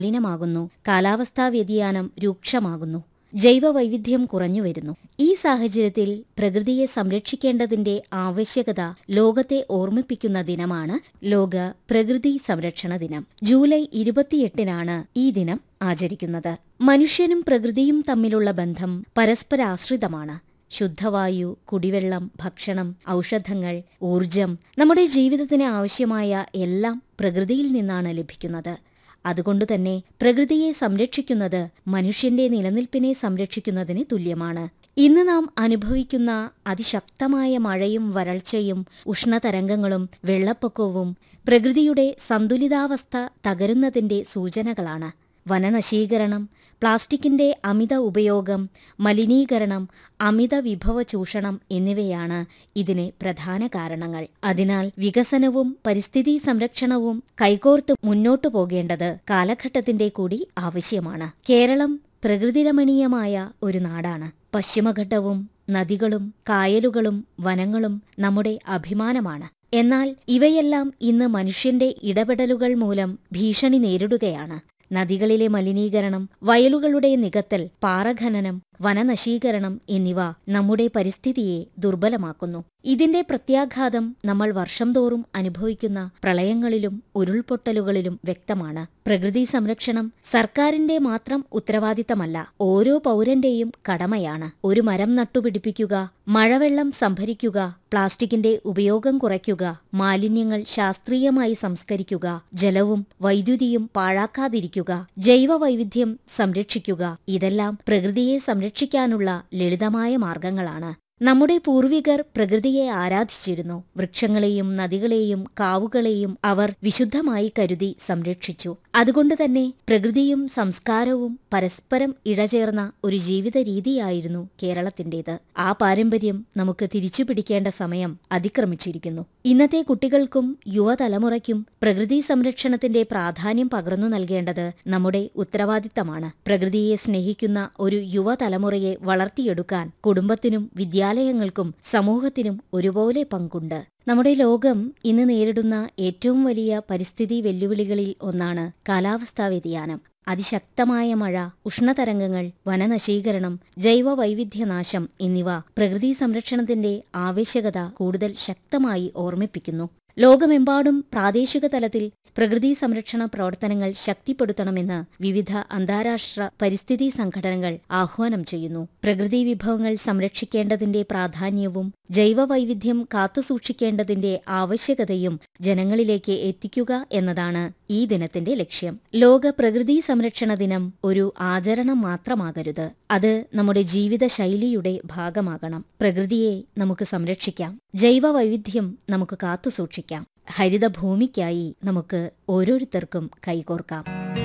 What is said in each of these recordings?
മലിനമാകുന്നു കാലാവസ്ഥാ വ്യതിയാനം രൂക്ഷമാകുന്നു ജൈവവൈവിധ്യം കുറഞ്ഞുവരുന്നു ഈ സാഹചര്യത്തിൽ പ്രകൃതിയെ സംരക്ഷിക്കേണ്ടതിന്റെ ആവശ്യകത ലോകത്തെ ഓർമ്മിപ്പിക്കുന്ന ദിനമാണ് ലോക പ്രകൃതി സംരക്ഷണ ദിനം ജൂലൈ ഇരുപത്തിയെട്ടിനാണ് ഈ ദിനം ആചരിക്കുന്നത് മനുഷ്യനും പ്രകൃതിയും തമ്മിലുള്ള ബന്ധം പരസ്പരാശ്രിതമാണ് ശുദ്ധവായു കുടിവെള്ളം ഭക്ഷണം ഔഷധങ്ങൾ ഊർജം നമ്മുടെ ജീവിതത്തിന് ആവശ്യമായ എല്ലാം പ്രകൃതിയിൽ നിന്നാണ് ലഭിക്കുന്നത് അതുകൊണ്ടുതന്നെ പ്രകൃതിയെ സംരക്ഷിക്കുന്നത് മനുഷ്യന്റെ നിലനിൽപ്പിനെ സംരക്ഷിക്കുന്നതിന് തുല്യമാണ് ഇന്ന് നാം അനുഭവിക്കുന്ന അതിശക്തമായ മഴയും വരൾച്ചയും ഉഷ്ണതരംഗങ്ങളും വെള്ളപ്പൊക്കവും പ്രകൃതിയുടെ സന്തുലിതാവസ്ഥ തകരുന്നതിന്റെ സൂചനകളാണ് വനനശീകരണം പ്ലാസ്റ്റിക്കിന്റെ അമിത ഉപയോഗം മലിനീകരണം അമിത വിഭവ ചൂഷണം എന്നിവയാണ് ഇതിന് പ്രധാന കാരണങ്ങൾ അതിനാൽ വികസനവും പരിസ്ഥിതി സംരക്ഷണവും കൈകോർത്ത് മുന്നോട്ടു പോകേണ്ടത് കാലഘട്ടത്തിന്റെ കൂടി ആവശ്യമാണ് കേരളം പ്രകൃതിരമണീയമായ ഒരു നാടാണ് പശ്ചിമഘട്ടവും നദികളും കായലുകളും വനങ്ങളും നമ്മുടെ അഭിമാനമാണ് എന്നാൽ ഇവയെല്ലാം ഇന്ന് മനുഷ്യന്റെ ഇടപെടലുകൾ മൂലം ഭീഷണി നേരിടുകയാണ് നദികളിലെ മലിനീകരണം വയലുകളുടെ നികത്തൽ പാറഖനനം വനനശീകരണം എന്നിവ നമ്മുടെ പരിസ്ഥിതിയെ ദുർബലമാക്കുന്നു ഇതിന്റെ പ്രത്യാഘാതം നമ്മൾ വർഷം തോറും അനുഭവിക്കുന്ന പ്രളയങ്ങളിലും ഉരുൾപൊട്ടലുകളിലും വ്യക്തമാണ് പ്രകൃതി സംരക്ഷണം സർക്കാരിന്റെ മാത്രം ഉത്തരവാദിത്തമല്ല ഓരോ പൗരന്റെയും കടമയാണ് ഒരു മരം നട്ടുപിടിപ്പിക്കുക മഴവെള്ളം സംഭരിക്കുക പ്ലാസ്റ്റിക്കിന്റെ ഉപയോഗം കുറയ്ക്കുക മാലിന്യങ്ങൾ ശാസ്ത്രീയമായി സംസ്കരിക്കുക ജലവും വൈദ്യുതിയും പാഴാക്കാതിരിക്കുക ജൈവവൈവിധ്യം സംരക്ഷിക്കുക ഇതെല്ലാം പ്രകൃതിയെ സംരക്ഷിക്കാനുള്ള ലളിതമായ മാർഗങ്ങളാണ് നമ്മുടെ പൂർവികർ പ്രകൃതിയെ ആരാധിച്ചിരുന്നു വൃക്ഷങ്ങളെയും നദികളെയും കാവുകളെയും അവർ വിശുദ്ധമായി കരുതി സംരക്ഷിച്ചു അതുകൊണ്ടുതന്നെ പ്രകൃതിയും സംസ്കാരവും പരസ്പരം ഇഴചേർന്ന ഒരു ജീവിത രീതിയായിരുന്നു കേരളത്തിന്റേത് ആ പാരമ്പര്യം നമുക്ക് തിരിച്ചുപിടിക്കേണ്ട സമയം അതിക്രമിച്ചിരിക്കുന്നു ഇന്നത്തെ കുട്ടികൾക്കും യുവതലമുറയ്ക്കും പ്രകൃതി സംരക്ഷണത്തിന്റെ പ്രാധാന്യം പകർന്നു നൽകേണ്ടത് നമ്മുടെ ഉത്തരവാദിത്തമാണ് പ്രകൃതിയെ സ്നേഹിക്കുന്ന ഒരു യുവതലമുറയെ വളർത്തിയെടുക്കാൻ കുടുംബത്തിനും വിദ്യാലയങ്ങൾക്കും സമൂഹത്തിനും ഒരുപോലെ പങ്കുണ്ട് നമ്മുടെ ലോകം ഇന്ന് നേരിടുന്ന ഏറ്റവും വലിയ പരിസ്ഥിതി വെല്ലുവിളികളിൽ ഒന്നാണ് കാലാവസ്ഥാ വ്യതിയാനം അതിശക്തമായ മഴ ഉഷ്ണതരംഗങ്ങൾ വനനശീകരണം ജൈവവൈവിധ്യനാശം എന്നിവ പ്രകൃതി സംരക്ഷണത്തിന്റെ ആവശ്യകത കൂടുതൽ ശക്തമായി ഓർമ്മിപ്പിക്കുന്നു ലോകമെമ്പാടും പ്രാദേശിക തലത്തിൽ പ്രകൃതി സംരക്ഷണ പ്രവർത്തനങ്ങൾ ശക്തിപ്പെടുത്തണമെന്ന് വിവിധ അന്താരാഷ്ട്ര പരിസ്ഥിതി സംഘടനകൾ ആഹ്വാനം ചെയ്യുന്നു പ്രകൃതി വിഭവങ്ങൾ സംരക്ഷിക്കേണ്ടതിന്റെ പ്രാധാന്യവും ജൈവവൈവിധ്യം കാത്തുസൂക്ഷിക്കേണ്ടതിന്റെ ആവശ്യകതയും ജനങ്ങളിലേക്ക് എത്തിക്കുക എന്നതാണ് ഈ ദിനത്തിന്റെ ലക്ഷ്യം ലോക പ്രകൃതി സംരക്ഷണ ദിനം ഒരു ആചരണം മാത്രമാകരുത് അത് നമ്മുടെ ജീവിതശൈലിയുടെ ഭാഗമാകണം പ്രകൃതിയെ നമുക്ക് സംരക്ഷിക്കാം ജൈവവൈവിധ്യം നമുക്ക് കാത്തുസൂക്ഷിക്കാം ഹരിതഭൂമിക്കായി നമുക്ക് ഓരോരുത്തർക്കും കൈകോർക്കാം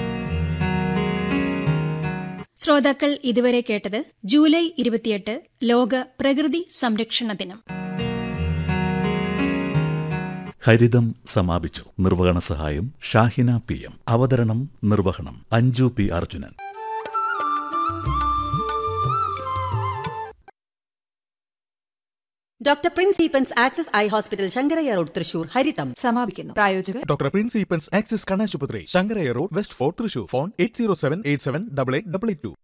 ശ്രോതാക്കൾ ഇതുവരെ കേട്ടത് ജൂലൈ ഇരുപത്തിയെട്ട് ലോക പ്രകൃതി സംരക്ഷണ ദിനം ഹരിതം സമാപിച്ചു നിർവഹണ സഹായം ഷാഹിന പി എം അവതരണം നിർവഹണം Anju P Arjunan doctor Prince Eapen's access I hospital Sankaraiah road Thrissur ഹരിതം സമാപിക്കുന്നു പ്രായോജകർ ഡോക്ടർ പ്രിൻസ് ഈപ്പൻസ് ആക്സിസ് കണ്ണാശുപത്രി Sankaraiah road west fort Thrissur phone eight zero seven eight seven double eight double eight two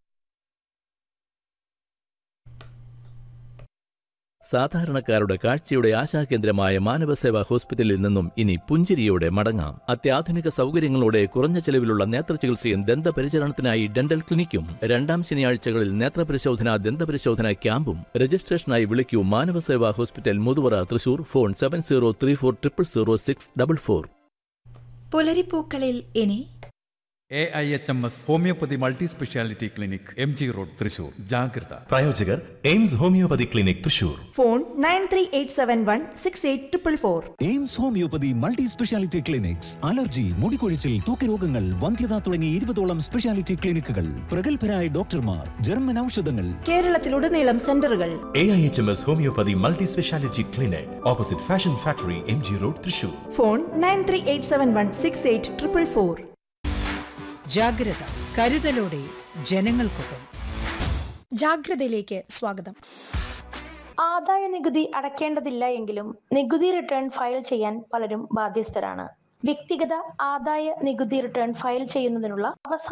സാധാരണക്കാരുടെ കാഴ്ചയുടെ ആശാകേന്ദ്രമായ മാനവസേവാ ഹോസ്പിറ്റലിൽ നിന്നും ഇനി പുഞ്ചിരിയോടെ മടങ്ങാം അത്യാധുനിക സൗകര്യങ്ങളോടെ കുറഞ്ഞ ചെലവിലുള്ള നേത്രചികിത്സയും ദന്തപരിചരണത്തിനായി ഡെന്റൽ ക്ലിനിക്കും രണ്ടാം ശനിയാഴ്ചകളിൽ നേത്രപരിശോധന ദന്തപരിശോധന ക്യാമ്പും രജിസ്ട്രേഷനായി വിളിക്കൂ Manavaseva hospital Muthuvara Thrissur phone seven zero three four triple zero six double four പുലരിപ്പൂക്കളിൽ ഇനി A I H M S homoeopathy multi speciality clinic M G road Thrissur ജാഗ്രത പ്രായോജകർ AIMS homoeopathy clinic Thrissur phone nine three eight seven one six eight triple four AIMS homoeopathy multi speciality clinics allergy മുടികൊഴിച്ചിൽ ത്വക്കരോഗങ്ങൾ വന്ധ്യത തുടങ്ങി ഇരുപതോളം speciality ക്ലിനിക്കുകൾ പ്രഗത്ഭരായ ഡോക്ടർമാർ ജർമ്മൻ ഔഷധങ്ങൾ കേരളത്തിലുടനീളം സെന്ററുകൾ A I H M S homoeopathy multi speciality clinic opposite fashion factory M G road Thrissur phone nine three eight seven one six eight triple four ജാഗ്രത കരുതലോടെ ജനങ്ങൾക്കൊപ്പം ജാഗ്രതയിലേക്ക് സ്വാഗതം ആദായ നികുതി അടയ്ക്കേണ്ടതില്ല എങ്കിലും നികുതി റിട്ടേൺ ഫയൽ ചെയ്യാൻ പലരും ബാധ്യസ്ഥരാണ് വ്യക്തിഗത ആദായ നികുതി റിട്ടേൺ ഫയൽ ചെയ്യുന്നതിനുള്ള അവസാന